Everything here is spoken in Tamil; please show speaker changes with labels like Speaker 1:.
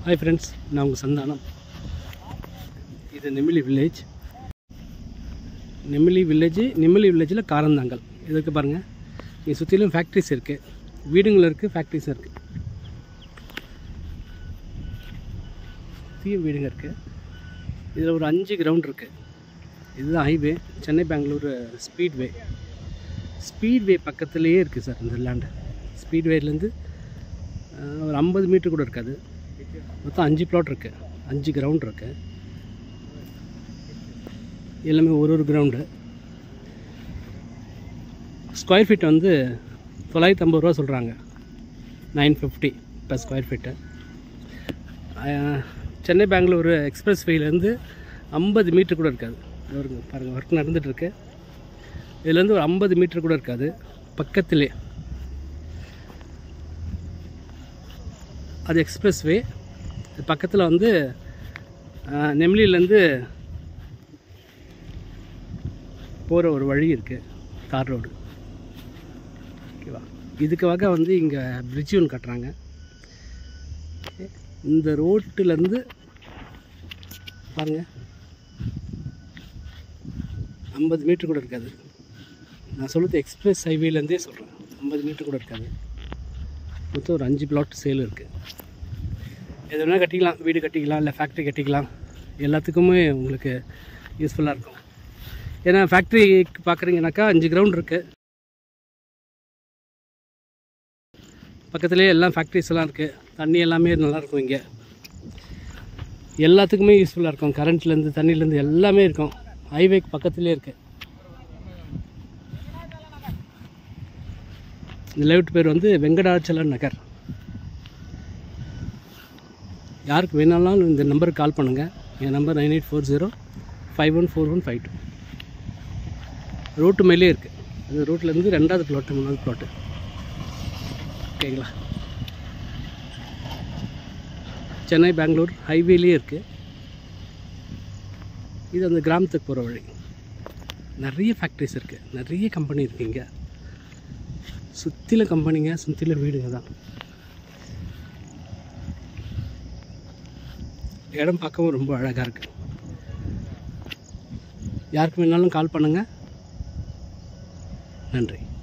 Speaker 1: ஹாய் ஃப்ரெண்ட்ஸ் நான் உங்கள் சந்தானம் இது நெமிலி வில்லேஜ் நெமிலி வில்லேஜ் நெமிலி வில்லேஜில் காரந்தாங்கல் இதுக்கு பாருங்கள் இங்கே சுற்றிலும் ஃபேக்ட்ரிஸ் இருக்குது வீடுங்களும் இருக்குது ஃபேக்ட்ரிஸும் இருக்குது சுற்றியும் வீடுங்க இருக்குது இதில் ஒரு அஞ்சு கிரவுண்ட் இருக்குது இதுதான் highway Chennai Bangalore speedway speedway பக்கத்துலேயே இருக்குது சார் இந்த லேண்டு ஸ்பீட்வேலேருந்து ஒரு ஐம்பது மீட்டர் கூட இருக்காது மொத்தம் அஞ்சு பிளாட் இருக்குது அஞ்சு கிரவுண்ட் இருக்குது எல்லாமே ஒரு ஒரு கிரவுண்டு ஸ்கொயர் ஃபீட் வந்து தொள்ளாயிரத்தி ஐம்பது ரூபா சொல்கிறாங்க nine fifty per square feet Chennai Bangalore express வேலேருந்து ஐம்பது மீட்டர் கூட இருக்காது இது ஒரு பாருங்கள் ஒர்க் நடந்துகிட்ருக்கு இதுலேருந்து ஒரு ஐம்பது மீட்டர் கூட இருக்காது பக்கத்திலே அது எக்ஸ்பிரஸ் வே பக்கத்தில் வந்து நெம்லிலேருந்து போகிற ஒரு வழி இருக்குது தார் ரோடு ஓகேவா இதுக்காக வந்து இங்கே பிரிட்ஜ் ஒன்று கட்டுறாங்க இந்த ரோட்டிலேருந்து பாருங்கள் ஐம்பது மீட்டர் கூட இருக்காது நான் சொல்லுறது எக்ஸ்பிரஸ் ஹைவேலேருந்தே சொல்கிறேன் ஐம்பது மீட்டர் கூட இருக்காது மொத்தம் ஒரு அஞ்சு பிளாட் சேல் இருக்குது எது வேணால் கட்டிக்கலாம் வீடு கட்டிக்கலாம் இல்லை ஃபேக்ட்ரி கட்டிக்கலாம் எல்லாத்துக்குமே உங்களுக்கு யூஸ்ஃபுல்லாக இருக்கும் ஏன்னா ஃபேக்ட்ரி பார்க்குறீங்கனாக்கா அஞ்சு கிரவுண்ட் இருக்குது பக்கத்துலேயே எல்லாம் ஃபேக்ட்ரிஸ் எல்லாம் இருக்குது தண்ணி எல்லாமே நல்லாயிருக்கும் இங்கே எல்லாத்துக்குமே யூஸ்ஃபுல்லாக இருக்கும் கரண்ட்லேருந்து தண்ணிலேருந்து எல்லாமே இருக்கும் ஹைவேக்கு பக்கத்துலேயே இருக்குது இந்த லேஅவுட் பேர் வந்து வெங்கடாச்சலம் நகர் யாருக்கு வேணாலும் இந்த நம்பருக்கு கால் பண்ணுங்கள் என் number nine eight four zero five one four one five two road மேலே இருக்குது அந்த ரோட்லேருந்து ரெண்டாவது ப்ளாட்டு மூணாவது ப்ளாட்டு ஓகேங்களா சென்னை பெங்களூர் ஹைவேலேயே இருக்குது இது அந்த கிராமத்துக்கு போகிற வழி நிறைய ஃபேக்ட்ரிஸ் இருக்குது நிறைய கம்பெனி இருக்குது இங்கே சுற்றில கம்பெனிங்க சுற்றில வீடுங்க தான் இடம் பார்க்கவும் ரொம்ப அழகாக இருக்குது யாருக்கு வேணாலும் கால் பண்ணுங்கள் நன்றி